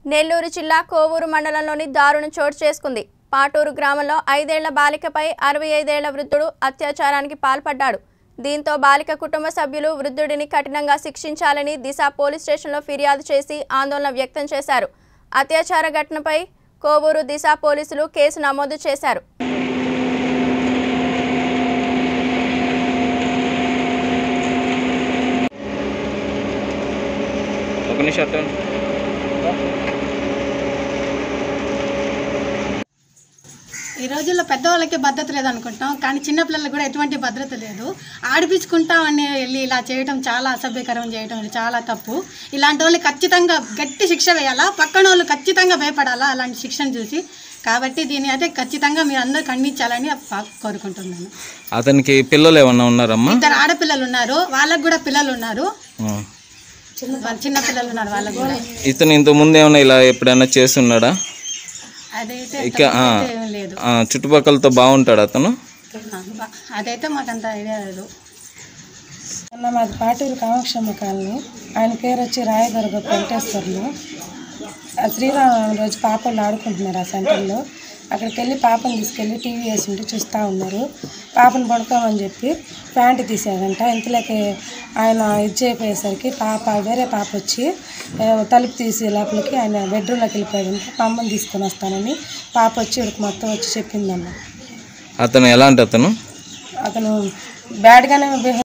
నెల్లూరు జిల్లా కోవూరు మండలంలోని దారుణం చోటు చేసుకుంది పాటూరు గ్రామంలో ఐదేళ్ల బాలికపై అరవై ఐదేళ్ల వృద్ధుడు అత్యాచారానికి పాల్పడ్డాడు దీంతో బాలిక కుటుంబ సభ్యులు వృద్ధుడిని కఠినంగా శిక్షించాలని దిశ పోలీస్ స్టేషన్లో ఫిర్యాదు చేసి ఆందోళన వ్యక్తం చేశారు అత్యాచార ఘటనపై కోవూరు దిశ పోలీసులు కేసు నమోదు చేశారు ఒక నిమిషం అటు ఈ రోజుల్లో పెద్దవాళ్ళకి భద్రత లేదు అనుకుంటాం కానీ చిన్నపిల్లలకు కూడా ఎటువంటి భద్రత లేదు ఆడిపించుకుంటాం అని వెళ్ళి ఇలా చేయడం చాలా అసభ్యకరం చేయడం ఇది చాలా తప్పు ఇలాంటి వాళ్ళు ఖచ్చితంగా గట్టి శిక్ష వేయాలా పక్కన వాళ్ళు ఖచ్చితంగా భయపడాలా అలాంటి శిక్షను చూసి కాబట్టి దీన్ని అయితే ఖచ్చితంగా మీరు అందరూ ఖండించాలని పా- కోరుకుంటున్నాను అతనికి పిల్లలు ఏమన్నా ఉన్నారమ్మా ఇద్దరు ఆడపిల్లలు ఉన్నారు వాళ్ళకు కూడా పిల్లలు ఉన్నారు ఆ. వాళ్ళ చిన్న పిల్లలు ఉన్నారు వాళ్ళకు కూడా ఇతను ఇంత ముందు ఏమన్నా ఇలా ఎప్పుడైనా చేస్తున్నాడా అదైతే ఇక ఆ, తప్పైతే ఏం లేదు ఆ, చుట్టుపక్కలతో బాగుంటాడు అతను ఆ, బా- అదైతే మాకంత ఐడియా లేదు అన్న మాది పాటూరు కామాక్షమ్మ కాలనీ ఆయన పేరు వచ్చి రాయదుర్గ వెంకటేశ్వర్లు ఆ శ్రీరామనవమి రోజు పాపలు ఆడుకుంటున్నారు ఆ సెంటర్లో అక్కడికి వెళ్ళి పాపను తీసుకెళ్ళి టీవీ వేసి ఉంటే చూస్తూ ఉన్నారు పాపను పడుకోమని చెప్పి ప్యాంట్ తీసేదంట ఇంతలోకి ఆయన ఇది చేయపోయేసరికి పాప వేరే పాప వచ్చి ఆ, తలుపు తీసి లోపలికి ఆయన బెడ్రూమ్లోకి వెళ్ళిపోయాడంట మా అమ్మని తీసుకొని వస్తానని పాప వచ్చి ఇక్కడికి మొత్తం వచ్చి చెప్పిందన్న అతను ఎలాంటి అతను అతను బ్యాడ్గానే బిహేవ్